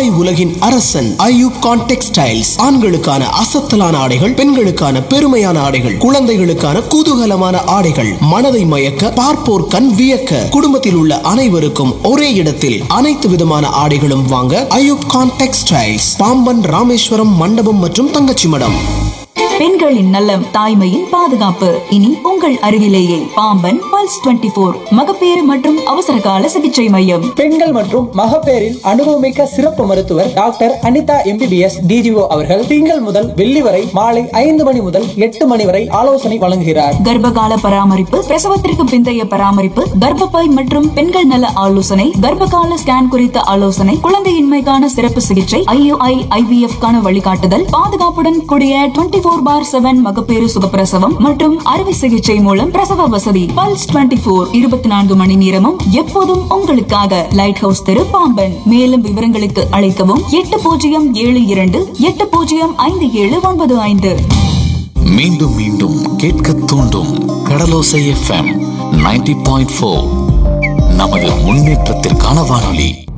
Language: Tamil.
ஆடை உலகின் அரசன் ஐயூப் கான் டெக்ஸ்டைல்ஸ் ஆண்களுக்கான அசத்தலான ஆடைகள் பெண்களுக்கான பெருமையான ஆடைகள் குழந்தைகளுக்கான குதூகலமான ஆடைகள் மனதை மயக்க பார்ப்போர் கண் வியக்க குடும்பத்தில் உள்ள அனைவருக்கும் ஒரே இடத்தில் அனைத்து விதமான ஆடைகளும் வாங்க ஐயூப் கான் டெக்ஸ்டைல்ஸ் பாம்பன் ராமேஸ்வரம் மண்டபம் மற்றும் தங்கச்சி மடம் பெண்களின் நலம் தாய்மையின் பாதுகாப்பு இனி உங்கள் அருகிலேயே பாம்பன் பல்ஸ் 24 போர் மகப்பேறு மற்றும் அவசரகால சிகிச்சை மையம் பெண்கள் மற்றும் மகப்பேறின் அனுபவமிக்க சிறப்பு மருத்துவர் டாக்டர் அனிதா எம்பிபிஎஸ் டிஜிஓ அவர்கள் திங்கள் முதல் வெள்ளி வரை மாலை ஐந்து மணி முதல் எட்டு மணி வரை ஆலோசனை வழங்குகிறார் கர்ப்பகால பராமரிப்பு பிரசவத்திற்கு பிந்தைய பராமரிப்பு கர்ப்பப்பை மற்றும் பெண்கள் நல ஆலோசனை கர்ப்பகால ஸ்கேன் குறித்த ஆலோசனை குழந்தையின்மைக்கான சிறப்பு சிகிச்சை ஐயுஐ ஐவிஎஃப் கான வழிகாட்டுதல் பாதுகாப்புடன் கூடிய டுவெண்ட்டி போர் பார் செவன் மகப்பேறு சுகப்பிரசவம் மற்றும் அறுவை சிகிச்சை மூலம் பிரசவ வசதி பல்ஸ் டுவெண்ட்டி போர் இருபத்தி நான்கு மணி நேரமும் எப்போதும் உங்களுக்காக லைட் ஹவுஸ் தெரு பாம்பன் மேலும் விவரங்களுக்கு அழைக்கவும் எட்டு பூஜ்ஜியம் ஏழு இரண்டு எட்டு பூஜ்ஜியம் ஐந்து ஏழு ஒன்பது ஐந்து மீண்டும் மீண்டும் கேட்க தூண்டும் Kadalosai FM ninety point four நமது முன்னேற்றத்திற்கான வானொலி